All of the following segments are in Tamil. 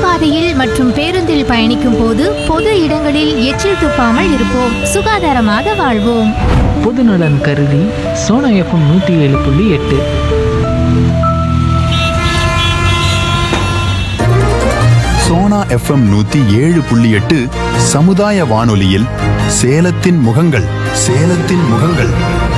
நடைபாதையில் மற்றும் பேருந்தில் பயணிக்கும் போது பொது இடங்களில் எச்சில் துப்பாமல் இருப்போம் சுகாதாரமாக வாழ்வோம் பொதுநலன் கருதி சோனா எஃப்எம் நூற்றி ஏழு புள்ளி எட்டு சோனா எஃப்எம் நூத்தி ஏழு புள்ளி எட்டு சமுதாய வானொலியில் சேலத்தின் முகங்கள் சேலத்தின் முகங்கள்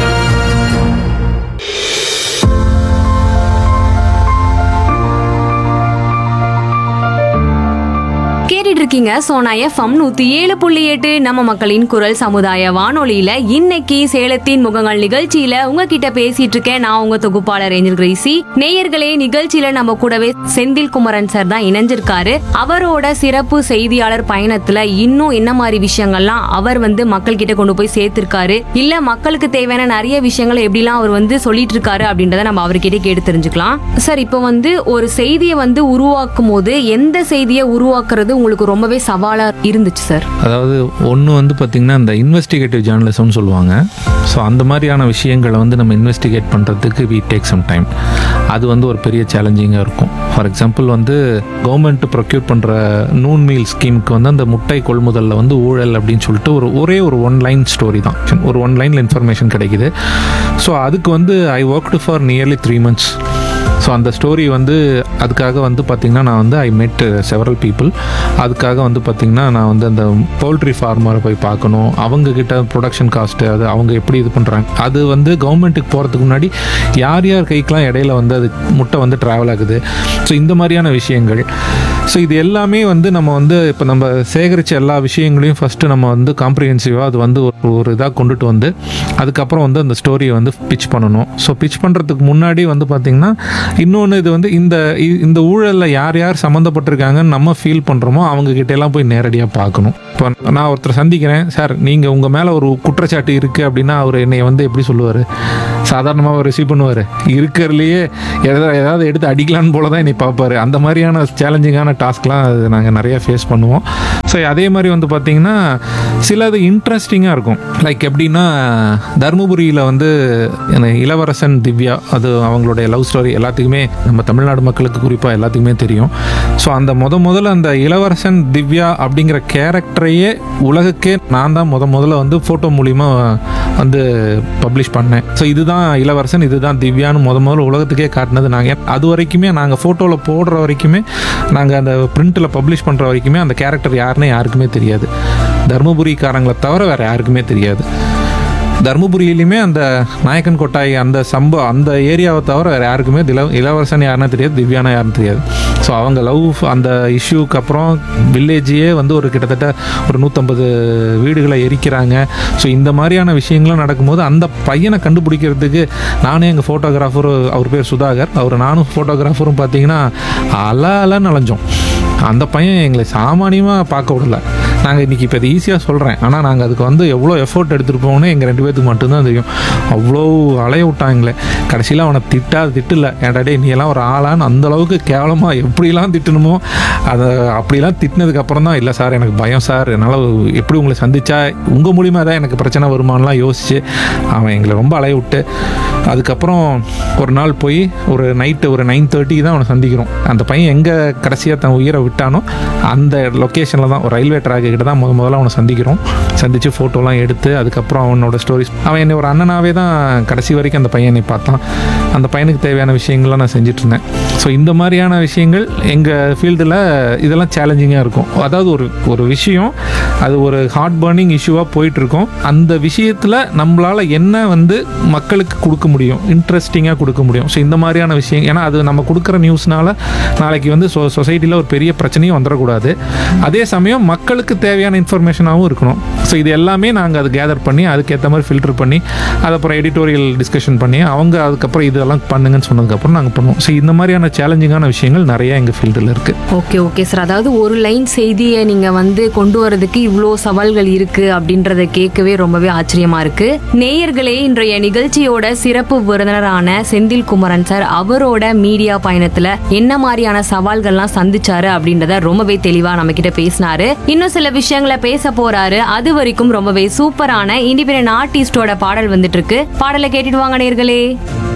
கேட்டுட்டு இருக்கீங்க சோனா எஃப்எம் நூத்தி ஏழு புள்ளி எட்டு நம்ம மக்களின் குரல் சமுதாய வானொலியில இன்னைக்கு சேலத்தின் முகங்கள் நிகழ்ச்சியில உங்ககிட்ட பேசிட்டு இருக்கேன் நான் உங்க தொகுப்பாளர் ஏஞ்சல் கிரேசி நேயர்களே நிகழ்ச்சியில நம்ம கூடவே செந்தில் குமரன் சார் தான் இணைஞ்சிருக்காரு அவரோட சிறப்பு செய்தியாளர் பயணத்துல இன்னும் என்ன மாதிரி விஷயங்கள்லாம் அவர் வந்து மக்கள் கிட்ட கொண்டு போய் சேர்த்திருக்காரு இல்ல மக்களுக்கு தேவையான நிறைய விஷயங்களை எப்படிலாம் அவர் வந்து சொல்லிட்டு இருக்காரு அப்படின்றத நம்ம அவர்கிட்ட கேட்டு தெரிஞ்சுக்கலாம் சார் இப்போ வந்து ஒரு செய்தியை வந்து உருவாக்கும் போது எந்த செய்தியை உருவாக்குறது உங்களுக்கு ரொம்பவே சவாலா இருந்துச்சு சார் அதாவது ஒன்று வந்து பார்த்திங்கன்னா இந்த இன்வெஸ்டிகேட்டிவ் ஜேர்னலிசம்னு சொல்லுவாங்க ஸோ அந்த மாதிரியான விஷயங்களை வந்து நம்ம இன்வெஸ்டிகேட் பண்ணுறதுக்கு வி டேக் சம் டைம் அது வந்து ஒரு பெரிய சேலஞ்சிங்காக இருக்கும் ஃபார் எக்ஸாம்பிள் வந்து கவர்மெண்ட் ப்ரொக்யூர் பண்ணுற நூன் மீல் ஸ்கீமுக்கு வந்து அந்த முட்டை கொள்முதலில் வந்து ஊழல் அப்படின்னு சொல்லிட்டு ஒரு ஒரே ஒரு ஒன் லைன் ஸ்டோரி தான் ஒரு ஒன் லைனில் இன்ஃபர்மேஷன் கிடைக்குது ஸோ அதுக்கு வந்து I worked for nearly three months so அந்த ஸ்டோரி வந்து அதுக்காக வந்து பார்த்திங்கன்னா நான் வந்து ஐ மெட் செவரல் பீப்புள் அதுக்காக வந்து பார்த்திங்கன்னா நான் வந்து அந்த பவுல்ட்ரி ஃபார்மரை போய் பார்க்கணும் அவங்க கிட்ட ப்ரொடக்ஷன் காஸ்ட்டு அது அவங்க எப்படி இது பண்ணுறாங்க அது வந்து கவர்மெண்ட்டுக்கு போகிறதுக்கு முன்னாடி யார் யார் கைக்கெலாம் இடையில வந்து அது முட்டை வந்து ட்ராவல் ஆகுது ஸோ இந்த மாதிரியான விஷயங்கள் ஸோ இது எல்லாமே வந்து நம்ம வந்து இப்போ நம்ம சேகரித்த எல்லா விஷயங்களையும் ஃபஸ்ட்டு நம்ம வந்து காம்ப்ரிஹென்சிவாக அது வந்து ஒரு ஒரு இதாக கொண்டுட்டு வந்து அதுக்கப்புறம் வந்து அந்த ஸ்டோரியை வந்து பிச் பண்ணணும் ஸோ பிச் பண்ணுறதுக்கு முன்னாடி வந்து பார்த்திங்கன்னா இன்னொன்று இது வந்து இந்த இ- இந்த ஊழலில் யார் யார் சம்மந்தப்பட்டிருக்காங்கன்னு நம்ம ஃபீல் பண்ணுறோமோ அவங்க கிட்ட எல்லாம் போய் நேரடியாக பார்க்கணும் இப்போ நான் ஒருத்தர் சந்திக்கிறேன் சார் நீங்கள் உங்கள் மேலே ஒரு குற்றச்சாட்டு இருக்குது அப்படின்னா அவர் என்னை வந்து எப்படி சொல்லுவார் சாதாரணமாக அவர் ரிசீவ் பண்ணுவார் இருக்கிறதுலையே எதாவது ஏதாவது எடுத்து அடிக்கலான்னு போல தான் என்னை பார்ப்பாரு அந்த மாதிரியான சேலஞ்சிங்கான டாஸ்க்லாம் அது நாங்கள் நிறைய ஃபேஸ் பண்ணுவோம் ஸோ அதே மாதிரி வந்து பார்த்திங்கன்னா சிலது இன்ட்ரெஸ்டிங்காக இருக்கும் லைக் எப்படின்னா தருமபுரியில் வந்து என்ன இளவரசன் திவ்யா அது அவங்களுடைய லவ் ஸ்டோரி எல்லாத்துக்குமே நம்ம தமிழ்நாடு மக்களுக்கு குறிப்பாக எல்லாத்துக்குமே தெரியும் ஸோ அந்த முத முதல்ல அந்த இளவரசன் திவ்யா அப்படிங்கிற கேரக்டரையே உலகுக்கே நான் தான் முத முதல்ல வந்து ஃபோட்டோ மூலிமா வந்து பப்ளிஷ் பண்ணேன் ஸோ இதுதான் இளவரசன் இதுதான் திவ்யான்னு முத முதல்ல உலகத்துக்கே காட்டினது நாங்கள் அது வரைக்குமே நாங்கள் ஃபோட்டோவில் போடுற வரைக்குமே நாங்கள் அந்த பிரிண்ட்டில் பப்ளிஷ் பண்ணுற வரைக்குமே அந்த கேரக்டர் யாருன்னு யாருக்குமே தெரியாது தருமபுரிக்காரங்களை தவிர வேறு யாருக்குமே தெரியாது தருமபுரியிலையுமே அந்த நாயக்கன் கொட்டாய் அந்த சம்ப அந்த ஏரியாவை தவிர வேறு யாருக்குமே இள இளவரசன் யாருன்னு தெரியாது திவ்யானா யாருன்னு தெரியாது ஸோ அவங்க லவ் அந்த இஷ்யூக்கு அப்புறம் வில்லேஜையே வந்து ஒரு கிட்டத்தட்ட ஒரு நூற்றம்பது வீடுகளை எரிக்கிறாங்க ஸோ இந்த மாதிரியான விஷயங்கள்லாம் நடக்கும்போது அந்த பையனை கண்டுபிடிக்கிறதுக்கு நானே எங்கள் ஃபோட்டோகிராஃபர் அவர் பேர் சுதாகர் அவர் நானும் ஃபோட்டோகிராஃபரும் பார்த்தீங்கன்னா அல அலன்னு அலைஞ்சோம் அந்த பையன் எங்களை சாமானியமாக பார்க்க விடல நாங்கள் இன்றைக்கி இப்போ இது ஈஸியாக சொல்கிறேன் ஆனால் நாங்கள் அதுக்கு வந்து எவ்வளோ எஃபோர்ட் எடுத்துகிட்டு போகணும் எங்கள் ரெண்டு பேத்துக்கு மட்டும்தான் தெரியும் அவ்வளோ அலைய விட்டாங்களே கடைசியில் அவனை திட்டாது திட்டல ஏன்டா டேய் நீ எல்லாம் ஒரு ஆளான்னு அந்த அளவுக்கு கேவலமாக எப்படிலாம் திட்டணுமோ அதை அப்படிலாம் திட்டினதுக்கு அப்புறம் தான் இல்லை சார் எனக்கு பயம் சார் என்னால் எப்படி உங்களை சந்திச்சா உங்கள் மூலியமாக தான் எனக்கு பிரச்சனை வருமானலாம் யோசிச்சு அவன் எங்களை ரொம்ப அலைய விட்டு அதுக்கப்புறம் ஒரு நாள் போய் ஒரு நைட்டு ஒரு நைன் தேர்ட்டிக்கு தான் அவனை சந்திக்கிறோம் அந்த பையன் எங்கே கடைசியாக தன் உயிரை விட்டானோ அந்த லொக்கேஷனில் தான் ஒரு ரயில்வே ட்ராக்கு கிட்ட தான் முத முதல்ல அவனை சந்திக்கிறோம் சந்தித்து ஃபோட்டோலாம் எடுத்து அதுக்கப்புறம் அவனோட ஸ்டோரிஸ் அவன் என்னை ஒரு அண்ணனாவே தான் கடைசி வரைக்கும் அந்த பையன் என்னை பார்த்தான் அந்த பையனுக்கு தேவையான விஷயங்கள்லாம் நான் செஞ்சுட்டு இருந்தேன் ஸோ இந்த மாதிரியான விஷயங்கள் எங்கள் ஃபீல்டில் இதெல்லாம் சேலஞ்சிங்காக இருக்கும் அதாவது ஒரு ஒரு விஷயம் அது ஒரு ஹார்ட் பர்னிங் இஷ்யூவாக போயிட்டுருக்கோம் அந்த விஷயத்தில் நம்மளால் என்ன வந்து மக்களுக்கு கொடுக்க முடியும் இன்ட்ரெஸ்டிங்காக கொடுக்க முடியும் ஸோ இந்த மாதிரியான விஷயம் ஏன்னா அது நம்ம கொடுக்குற நியூஸ்னால நாளைக்கு வந்து சொ சொசைட்டியில் ஒரு பெரிய பிரச்சனையும் வந்துடக்கூடாது அதே சமயம் மக்களுக்கு தேவையான இன்ஃபர்மேஷனாகவும் இருக்கணும் ஸோ இது எல்லாமே நாங்கள் அது கேதர் பண்ணி அதுக்கேற்ற மாதிரி ஃபில்டர் பண்ணி அது அப்புறம் எடிட்டோரியல் டிஸ்கஷன் பண்ணி அவங்க அதுக்கப்புறம் இதெல்லாம் பண்ணுங்கன்னு சொன்னதுக்கப்புறம் நாங்கள் பண்ணுவோம் ஸோ இந்த மாதிரியான சேலஞ்சிங்கான விஷயங்கள் நிறைய எங்கள் ஃபீல்டில் இருக்குது ஓகே ஓகே சார் அதாவது ஒரு லைன் செய்தியை நீங்க வந்து கொண்டு வரதுக்கு இவ்வளோ சவால்கள் இருக்கு அப்படின்றத கேட்கவே ரொம்பவே ஆச்சரியமா இருக்கு நேயர்களே இன்றைய நிகழ்ச்சியோட சிறப்பு விருந்தினரான செந்தில் குமரன் சார் அவரோட மீடியா பயணத்துல என்ன மாதிரியான சவால்கள்லாம் சந்திச்சாரு அப்படின்றத ரொம்பவே தெளிவா நம்ம கிட்ட பேசினாரு இன்னும் சில விஷயங்களை பேச போறாரு அது வரைக்கும் ரொம்பவே சூப்பரான இண்டிபெண்டன்ட் ஆர்டிஸ்டோட பாடல் வந்துட்டு இருக்கு பாடலை கேட்டுட்டு வாங்க நேயர்களே